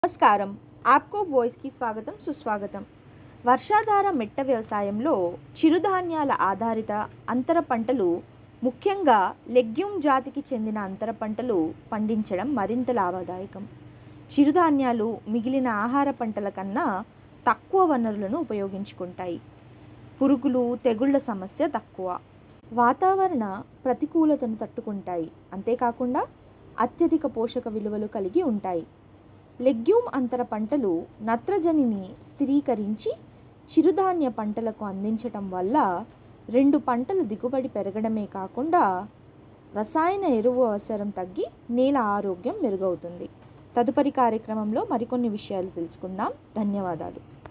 నమస్కారం ఆప్కో వాయిస్కి స్వాగతం సుస్వాగతం వర్షాధార మెట్ట వ్యవసాయంలో చిరుధాన్యాల ఆధారిత అంతర పంటలు ముఖ్యంగా లెగ్యూమ్ జాతికి చెందిన అంతర పంటలు పండించడం మరింత లాభదాయకం చిరుధాన్యాలు మిగిలిన ఆహార పంటల కన్నా తక్కువ వనరులను ఉపయోగించుకుంటాయి పురుగులు తెగుళ్ల సమస్య తక్కువ వాతావరణ ప్రతికూలతను తట్టుకుంటాయి అంతేకాకుండా అత్యధిక పోషక విలువలు కలిగి ఉంటాయి లెగ్యూమ్ అంతర పంటలు నత్రజనిని స్థిరీకరించి చిరుధాన్య పంటలకు అందించటం వల్ల రెండు పంటల దిగుబడి పెరగడమే కాకుండా రసాయన ఎరువు అవసరం తగ్గి నేల ఆరోగ్యం మెరుగవుతుంది తదుపరి కార్యక్రమంలో మరికొన్ని విషయాలు తెలుసుకుందాం ధన్యవాదాలు